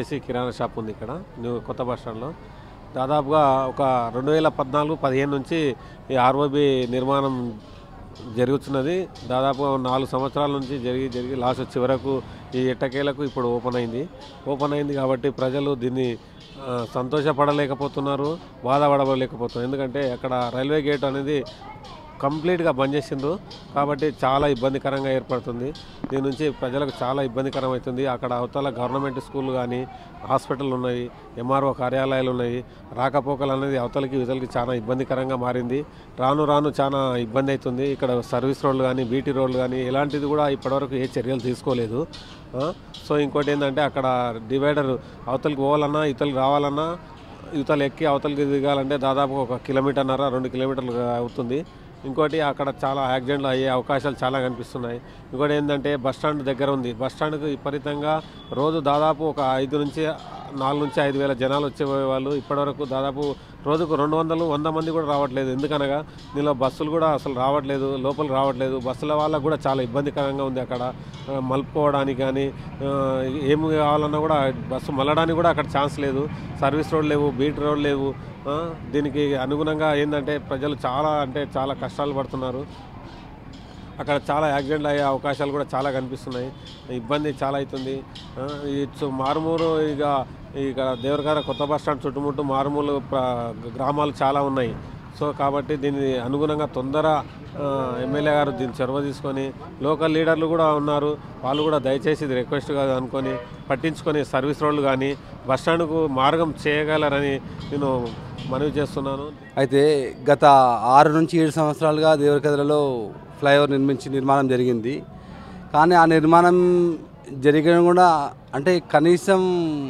వచ్చేసి కిరాణా షాప్ ఉంది ఇక్కడ న్యూ కొత్త బస్ స్టాండ్లో దాదాపుగా ఒక రెండు వేల పద్నాలుగు పదిహేను నుంచి ఈ ఆర్ఓబి నిర్మాణం జరుగుతున్నది దాదాపు నాలుగు సంవత్సరాల నుంచి జరిగి జరిగి లాస్ట్ చివరకు ఈ ఎట్టకేలకు ఇప్పుడు ఓపెన్ అయింది ఓపెన్ అయింది కాబట్టి ప్రజలు దీన్ని ఆ, సంతోషపడలేకపోతున్నారు బాధపడలేకపోతున్నారు ఎందుకంటే అక్కడ రైల్వే గేట్ అనేది కంప్లీట్గా బంద్ చేసిండ్రు కాబట్టి చాలా ఇబ్బందికరంగా ఏర్పడుతుంది దీని నుంచి ప్రజలకు చాలా ఇబ్బందికరం అవుతుంది అక్కడ అవతల గవర్నమెంట్ స్కూల్ కానీ హాస్పిటల్ ఉన్నాయి ఎంఆర్ఓ కార్యాలయాలు ఉన్నాయి రాకపోకలు అనేది అవతలకి ఇవతలకి చాలా ఇబ్బందికరంగా మారింది రాను రాను చాలా ఇబ్బంది అవుతుంది ఇక్కడ సర్వీస్ రోడ్లు కానీ బీటీ రోడ్లు కానీ ఇలాంటిది కూడా ఇప్పటివరకు ఏ చర్యలు తీసుకోలేదు ఆ, సో ఇంకోటి ఏంటంటే అక్కడ డివైడర్ అవతలకి పోవాలన్నా ఇవతలకి రావాలన్నా యువతలు ఎక్కి అవతలకి దిగాలంటే దాదాపు ఒక కిలోమీటర్న్నర రెండు కిలోమీటర్లు అవుతుంది ఇంకోటి అక్కడ చాలా యాక్సిడెంట్లు అయ్యే అవకాశాలు చాలా కనిపిస్తున్నాయి ఇంకోటి ఏంటంటే బస్ స్టాండ్ దగ్గర ఉంది బస్ స్టాండ్కి విపరీతంగా రోజు దాదాపు ఒక ఐదు నుంచి నాలుగు నుంచి ఐదు వేల జనాలు వచ్చే వాళ్ళు ఇప్పటివరకు దాదాపు రోజుకు రెండు వందలు వంద మంది కూడా రావట్లేదు ఎందుకనగా దీనిలో బస్సులు కూడా అసలు రావట్లేదు లోపలికి రావట్లేదు బస్సుల వాళ్ళకు కూడా చాలా ఇబ్బందికరంగా ఉంది అక్కడ ఆ, మలుపుకోవడానికి కానీ ఆ, ఏమి కావాలన్నా కూడా బస్సు మళ్ళడానికి కూడా అక్కడ ఛాన్స్ లేదు సర్వీస్ రోడ్ లేవు బీట్ రోడ్ లేవు ఆ, దీనికి అనుగుణంగా ఏంటంటే ప్రజలు చాలా అంటే చాలా కష్టాలు పడుతున్నారు అక్కడ చాలా యాక్సిడెంట్లు అయ్యే అవకాశాలు కూడా చాలా కనిపిస్తున్నాయి ఇబ్బంది చాలా అవుతుంది ఆ, ఈ చు- మారుమూరు ఇక ఇక దేవరగార కొత్త బస్ స్టాండ్ చుట్టుముట్టు మారుమూలు ప్ర- గ్రామాలు చాలా ఉన్నాయి సో కాబట్టి దీని అనుగుణంగా తొందర ఆ, ఎమ్మెల్యే గారు దీన్ని చొరవ తీసుకొని లోకల్ లీడర్లు కూడా ఉన్నారు వాళ్ళు కూడా దయచేసి ఇది రిక్వెస్ట్గా అనుకొని పట్టించుకొని సర్వీస్ రోడ్లు కానీ బస్ స్టాండ్కు మార్గం చేయగలరని నేను మనవి చేస్తున్నాను అయితే గత ఆరు నుంచి ఏడు సంవత్సరాలుగా దేవరకథలలో ఫ్లైఓవర్ నిర్మించి నిర్మాణం జరిగింది కానీ ఆ నిర్మాణం జరిగడం కూడా అంటే కనీసం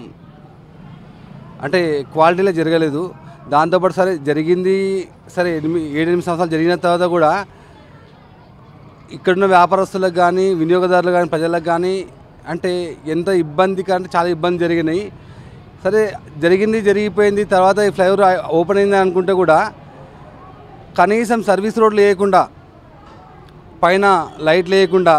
అంటే క్వాలిటీలో జరగలేదు దాంతోపాటు సరే జరిగింది సరే ఎనిమిది ఏడెనిమిది సంవత్సరాలు జరిగిన తర్వాత కూడా ఇక్కడున్న వ్యాపారస్తులకు కానీ వినియోగదారులకు కానీ ప్రజలకు కానీ అంటే ఎంత ఇబ్బంది అంటే చాలా ఇబ్బంది జరిగినాయి సరే జరిగింది జరిగిపోయింది తర్వాత ఈ ఫ్లైఓవర్ ఓపెన్ అయింది అనుకుంటే కూడా కనీసం సర్వీస్ రోడ్లు వేయకుండా పైన లైట్ లేకుండా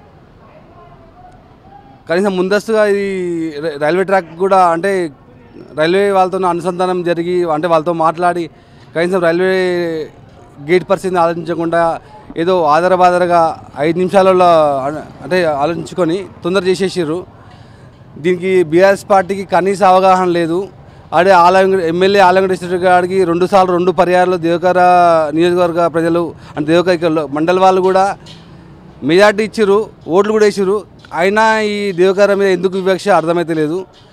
కనీసం ముందస్తుగా ఈ ర- రైల్వే ట్రాక్ కూడా అంటే రైల్వే వాళ్ళతో అనుసంధానం జరిగి అంటే వాళ్ళతో మాట్లాడి కనీసం రైల్వే గేట్ పరిస్థితిని ఆలోచించకుండా ఏదో ఆధారబాదరగా ఐదు నిమిషాలలో అన- అంటే ఆలోచించుకొని తొందర చేసేసారు దీనికి బీఆర్ఎస్ పార్టీకి కనీస అవగాహన లేదు ఆడే ఆలయం ఎమ్మెల్యే ఆలంగ డిస్ట్రిక్ట్ గారికి రెండు సార్లు రెండు పర్యాయాలు దేవకర నియోజకవర్గ ప్రజలు అంటే దేవకర ఇక్కడ మండల వాళ్ళు కూడా మెజార్టీ ఇచ్చారు ఓట్లు కూడా వేసారు అయినా ఈ దేవకర మీద ఎందుకు వివక్ష అర్థమైతే లేదు